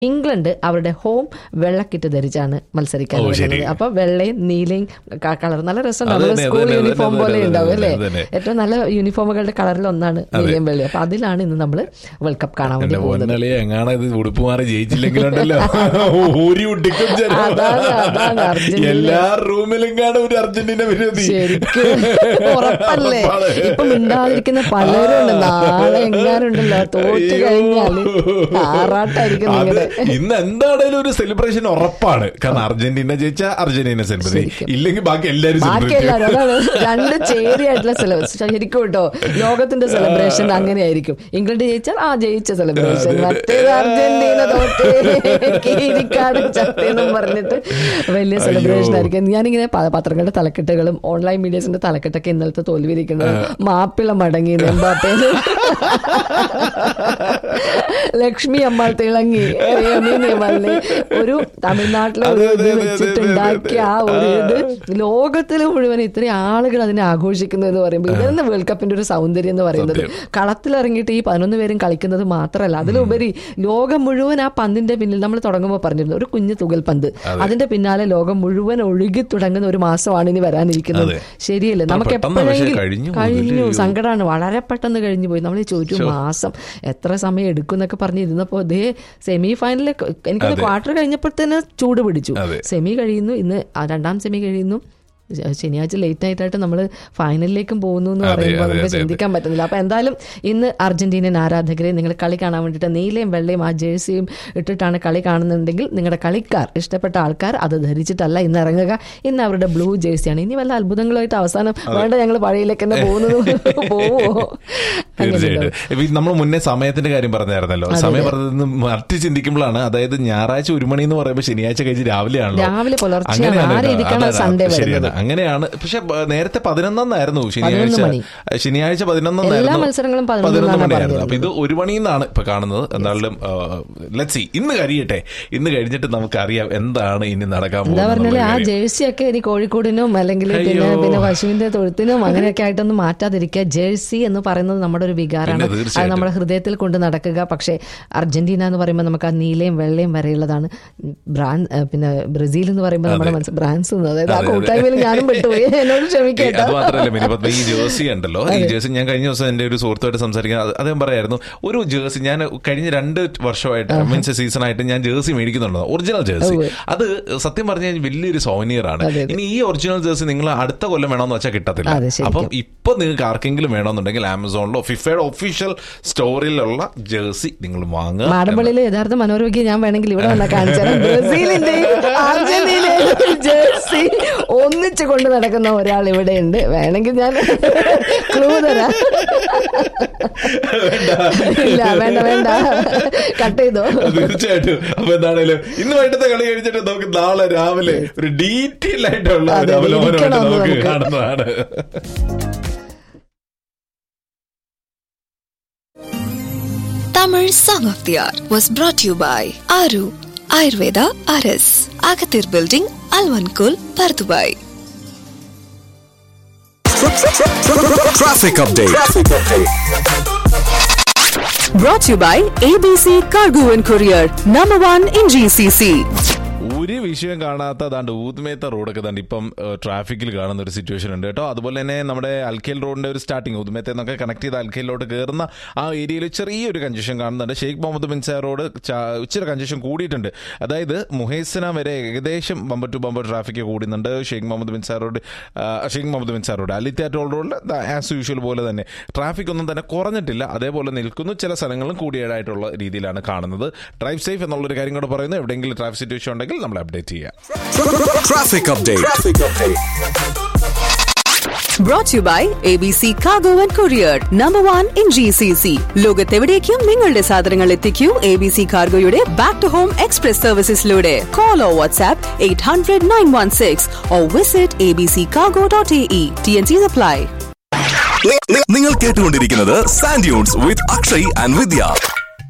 England അവരുടെ home വെള്ളക്കിറ്റ് ധരിച്ചാണ് മത്സരിക്കാൻ ഓ, ശരി. വരുന്നത് അപ്പൊ വെള്ളയും നീലയും കളർ നല്ല രസമുണ്ട് അത് നമ്മുടെ തന്നെ, സ്കൂൾ അത് തന്നെ, യൂണിഫോം അത് പോലെ തന്നെ, ഉണ്ടാവും അത് അല്ലേ തന്നെ. ഏറ്റവും നല്ല യൂണിഫോമുകളുടെ കളറിൽ ഒന്നാണ് നീലയും വെള്ളയും അപ്പൊ അതിലാണ് ഇന്ന് നമ്മൾ വേൾഡ് കപ്പ് കാണാൻ വേണ്ടി എന്റെ പോകുന്നത് പൊന്നളിയെ എങ്ങാണ് ഇത് ഉടുപ്പ് മാറി ജയിച്ചില്ലെങ്കിലുണ്ടല്ലോ ഊരി ഉട്ടിക്കും ജനം. അതാണ്, അതാണ് അർജന്റീന. എല്ലാ റൂമിലും കാണും ഒരു അർജന്റീന വിരോധി ശരിക്കും ഉറപ്പല്ലേ ഉറപ്പാണ്. ഇപ്പൊ മിണ്ടാതിരിക്കുന്ന പലരും ഉണ്ട് നാളെ എങ്ങാനുണ്ടല്ലോ തോറ്റു കഴിഞ്ഞാല് ആറാട്ടായിരിക്കും അത് നിങ്ങളുടെ ഇന്ന് എന്താണേലും ഒരു സെലിബ്രേഷൻ ഉറപ്പാണ് കാരണം അർജന്റീന ജയിച്ച അർജന്റീന സെലിബ്രേറ്റ് ശരിക്കും. ഇല്ലെങ്കിൽ ബാക്കി എല്ലാരും ബാക്കി celebrate എല്ലാവരും അതാണ് രണ്ട് ചേരിയായിട്ടുള്ള സെലിബ്രേഷൻ ശരിക്കും കേട്ടോ ലോകത്തിന്റെ സെലിബ്രേഷൻ അങ്ങനെയായിരിക്കും ഇംഗ്ലണ്ട് ജയിച്ചാൽ ആ ജയിച്ച സെലിബ്രേഷൻ മറ്റേത് അർജന്റീന തോറ്റേ കീരിക്കാട് ചത്തേന്നും പറഞ്ഞിട്ട് വലിയ സെലിബ്രേഷൻ ആയിരിക്കും ഞാനിങ്ങനെ പ- പത്രങ്ങളുടെ തലക്കെട്ടുകളും ഓൺലൈൻ മീഡിയസിന്റെ തലക്കെട്ടൊക്കെ ഇന്നലത്തെ തോൽവിയിരിക്കുന്നത് മാപ്പിള മടങ്ങി എംബാപ്പേന് ലക്ഷ്മി അമ്മാൾ തിളങ്ങി യമീൻ യമലിനെ ഒരു തമിഴ്നാട്ടിലെ ഒരു അതെ, ഇത് അതെ, അതെ, വെച്ചിട്ടുണ്ടാക്കിയ ആ ഒരു ഇത് ലോകത്തിൽ മുഴുവൻ ഇത്രയും ആളുകൾ അതിനെ ആഘോഷിക്കുന്നു എന്ന് പറയുമ്പോൾ ഇതെന്നെ വേൾഡ് കപ്പിന്റെ ഒരു സൗന്ദര്യം എന്ന് പറയുന്നത് കളത്തിലിറങ്ങിയിട്ട് ഈ പതിനൊന്ന് പേരും കളിക്കുന്നത് മാത്രമല്ല അതിലുപരി ലോകം മുഴുവൻ ആ പന്തിന്റെ പിന്നിൽ നമ്മൾ തുടങ്ങുമ്പോൾ പറഞ്ഞിരുന്നു ഒരു കുഞ്ഞു തുകൽ പന്ത് അതിന്റെ പിന്നാലെ ലോകം മുഴുവൻ ഒഴുകി തുടങ്ങുന്ന ഒരു മാസമാണ് ഇനി വരാനിരിക്കുന്നത് അതെ. ശരിയല്ലേ ഇത്ര നമുക്ക് പെട്ടെന്ന് പക്ഷേ എപ്പോഴെങ്കിലും കഴിഞ്ഞു കഴിഞ്ഞു പോയി. സങ്കടമാണ് വളരെ പെട്ടെന്ന് കഴിഞ്ഞു പോയി നമ്മൾ ഈ ചോദിച്ചു മാസം എത്ര സമയം എടുക്കും എന്നൊക്കെ പറഞ്ഞിരുന്നപ്പോൾ ഇതേ സെമി ഫൈനലിൽ എനിക്കൊന്ന് അതെ. ക്വാർട്ടർ കഴിഞ്ഞപ്പോൾ തന്നെ ചൂട് പിടിച്ചു അതെ. സെമി കഴിയുന്നു ഇന്ന് ആ രണ്ടാം സെമി കഴിയുന്നു ശ- ശനിയാഴ്ച ലേറ്റ് ആയിട്ടായിട്ട് നമ്മൾ ഫൈനലിലേക്കും പോകുന്നു എന്ന് അതെ, പറയുമ്പോൾ അതെ, നമുക്ക് അതെ, ചിന്തിക്കാൻ പറ്റുന്നില്ല അപ്പൊ എന്തായാലും ഇന്ന് അർജന്റീനൻ ആരാധകരെ നിങ്ങൾ കളി കാണാൻ വേണ്ടിയിട്ട് നീലയും വെള്ളയും ആ ജേഴ്സിയും ഇട്ടിട്ടാണ് കളി കാണുന്നുണ്ടെങ്കിൽ നിങ്ങളുടെ കളിക്കാർ ഇഷ്ടപ്പെട്ട ആൾക്കാർ അത് ധരിച്ചിട്ടല്ല ഇന്ന് ഇറങ്ങുക ഇന്ന് അവരുടെ ബ്ലൂ ജേഴ്സിയാണ് ഇനി വല്ല അത്ഭുതങ്ങളുമായിട്ട് അവസാനം വേണ്ട ഞങ്ങൾ പഴയിലേക്ക് തന്നെ പോകുന്നത് പോവോ അങ്ങനെയുണ്ടോ? തീർച്ചയായിട്ടും നമ്മൾ മുന്നേ സമയത്തിന്റെ കാര്യം പറഞ്ഞായിരുന്നല്ലോ സമയം പറഞ്ഞത് മറ്റ് ചിന്തിക്കുമ്പോഴാണ് അതായത് ഞായറാഴ്ച ഒരു മണി എന്ന് പറയുമ്പോൾ ശനിയാഴ്ച കഴിച്ച് രാവിലെയാണല്ലോ രാവിലെ പുലർച്ചെയാണ്. അങ്ങനെയാണ് ആ രീതിക്കാണ് അതാണ് സൺഡേ ശരിയാണ്. വരുന്നത്. അങ്ങനെയാണ് പക്ഷെ ബ- നേരത്തെ പതിനൊന്നായിരുന്നു ശനിയാഴ്ച മണി. ശനിയാഴ്ച എല്ലാ പതിനൊന്നായിരുന്നു മത്സരങ്ങളും പതിനൊന്നാണ് പതിനൊന്ന് മണിയായിരുന്നു പറഞ്ഞിരുന്നത്. അപ്പൊ ഇത് ഒരു മണിന്നാണ് ഇപ്പൊ കാണുന്നത് എന്തായാലും ലെറ്റ്സി ഇന്ന് കഴിയട്ടെ ഇന്ന് കഴിഞ്ഞിട്ട് നമുക്ക് അറിയാം എന്താണ് ഇനി നടക്കാൻ എന്താ പറഞ്ഞാല് ആ പോകുന്നത് ജേഴ്സി ഒക്കെ ഇനി കോഴിക്കോടിനും അല്ലെങ്കിൽ പിന്നെ അയ്യോ. പിന്നെ പശുവിന്റെ തൊഴുത്തിനും അങ്ങനെയൊക്കെ ആയിട്ടൊന്നും മാറ്റാതിരിക്കുക ജേഴ്സി എന്ന് പറയുന്നത് നമ്മുടെ ഒരു വികാരമാണ് പിന്നെ അത് തീർച്ചയായിട്ടും. നമ്മുടെ ഹൃദയത്തിൽ കൊണ്ട് നടക്കുക പക്ഷേ അർജന്റീന എന്ന് പറയുമ്പോൾ നമുക്ക് ആ നീലയും വെള്ളയും വരെയുള്ളതാണ് ബ്രാൻ ഏഹ് പിന്നെ ബ്രസീൽ എന്ന് പറയുമ്പോൾ നമ്മുടെ മനസ്സിൽ ബ്രാൻസ് എന്ന് അതായത് ആ അതെ, അതെ. കൂട്ടായ്മയിൽ ഞാനും പെട്ടുപോയി എന്നോട് ഏ, ക്ഷമിക്കേട്ടോ അത് മാത്രമല്ല മിനിപത്മ ഈ ജേഴ്സി ഉണ്ടല്ലോ ഈ ജേഴ്സി ഞാൻ കഴിഞ്ഞ ദിവസം എന്റെ ഒരു സുഹൃത്തുമായിട്ട് സംസാരിക്കാൻ അത് അദ്ദേഹം പറയായിരുന്നു ഒരു ജേഴ്സി ഞാൻ കഴിഞ്ഞ രണ്ട് വർഷമായിട്ട് മീൻസ് സീസൺ ആയിട്ട് ഞാൻ ജേഴ്സി മേടിക്കുന്നുണ്ടോ ഒറിജിനൽ ജേഴ്സി അത് സത്യം പറഞ്ഞു കഴിഞ്ഞാൽ വലിയൊരു സോനിയർ ആണ് അതെ, അതെ. ഇനി ഈ ഒറിജിനൽ ജേഴ്സി നിങ്ങൾ അടുത്ത കൊല്ലം വേണമെന്ന് വെച്ചാൽ കിട്ടത്തില്ല അതെ, ശരിക്കും. അപ്പം ഇപ്പൊ നിങ്ങൾക്ക് ആർക്കെങ്കിലും വേണമെന്നുണ്ടെങ്കിൽ ആമസോണിലോ ഫിഫയുടെ ഒഫീഷ്യൽ സ്റ്റോറിലുള്ള ജേഴ്സി നിങ്ങൾ വാങ്ങുക മാടമ്പള്ളിയിലെ യഥാർത്ഥ മനോരോഗ്യം ഞാൻ വേണമെങ്കിൽ ഇവിടെ വന്നാൽ കാണിച്ചു തരാം ബ്രസീലിന്റെയും അർജന്റീനയുടെയും ജേഴ്സി ഒന്നിച്ച് കൊണ്ട് നടക്കുന്ന ഒരാൾ ഇവിടെ ഉണ്ട് വേണമെങ്കിൽ ഞാൻ ക്ലൂ തരാം ഇല്ല വേണ്ട വേണ്ട കട്ട് ചെയ്തോ തീർച്ചയായിട്ടും അപ്പൊ എന്താണേലും ഇന്ന് വൈകിട്ടത്തെ കളി കഴിഞ്ഞിട്ട് നമുക്ക് നാളെ രാവിലെ ഒരു ഡീറ്റെയിൽ ആയിട്ടുള്ള ഒരു അതെ, അവലോകനമായിട്ട് ഇരിക്കണം ഒന്ന് നമുക്ക് നമുക്ക്. കാണുന്നതാണ് Tamil Song of the Hour was brought to you by Aru Ayurveda RS, Agathir Building, Alvankul, Pardubai. Traffic update. Brought to you by ABC Cargo and Courier, number one in GCC. ഒരു വിഷയം കാണാത്ത ദാണ്ട് ഊത്മേത്ത റോഡൊക്കെ ദാണ്ട് ഇപ്പം ട്രാഫിക്കിൽ കാണുന്ന ഒരു situation ഉണ്ട് കേട്ടോ അതുപോലെ തന്നെ നമ്മുടെ അൽക്കേൽ റോഡിന്റെ ഒരു സ്റ്റാർട്ടിങ് ഊത്മേത്ത എന്നൊക്കെ കണക്ട് ചെയ്ത് അൽക്കേലിലോട്ട് കയറുന്ന ആ ഏരിയയിൽ ചെറിയൊരു കഞ്ചഷൻ കാണുന്നുണ്ട് ഷെയ്ഖ് മുഹമ്മദ് ബിൻ സാർ റോഡ് ചാ- ഇച്ചിരി കഞ്ചഷൻ കൂടിയിട്ടുണ്ട് അതായത് മുഹേസന വരെ ഏകദേശം ബമ്പർ ടു ബമ്പർ ട്രാഫിക് കൂടുന്നുണ്ട് ഷെയ്ഖ് മുഹമ്മദ് ബിൻ സാർ റോഡ് ആ, ഷെയ്ഖ് മുഹമ്മദ് ബിൻ സാർ റോഡ് അലിത്യ ടോൾ റോഡിൽ ആസ് യൂഷ്വൽ പോലെ തന്നെ ട്രാഫിക് ഒന്നും തന്നെ കുറഞ്ഞിട്ടില്ല അതേപോലെ നിൽക്കുന്നു ചില സ്ഥലങ്ങളും കൂടിയതായിട്ടുള്ള രീതിയിലാണ് കാണുന്നത് ഡ്രൈവ് സേഫ് എന്നുള്ളൊരു കാര്യം കൂടെ പറയുന്നു എവിടെയെങ്കിലും ട്രാഫിക് സിറ്റുവേഷൻ ഉണ്ടെങ്കിൽ നമ്മൾ അപ്ഡേറ്റ് ചെയ്യാം Traffic update. Brought to you by ABC Cargo and Courier, number one in GCC. ലോകത്തെവിടേക്കും നിങ്ങളുടെ സാധനങ്ങൾ എത്തിക്കൂ എ ബി സി കാർഗോയുടെ ബാക്ക് ടു ഹോം എക്സ്പ്രസ് സർവീസസിലൂടെ call or WhatsApp eight hundred nine one six or visit A B C cargo dot A E T N C supply നി- നി- നിങ്ങൾ കേട്ടുകൊണ്ടിരിക്കുന്നത് sand dunes with Akshay and Vidya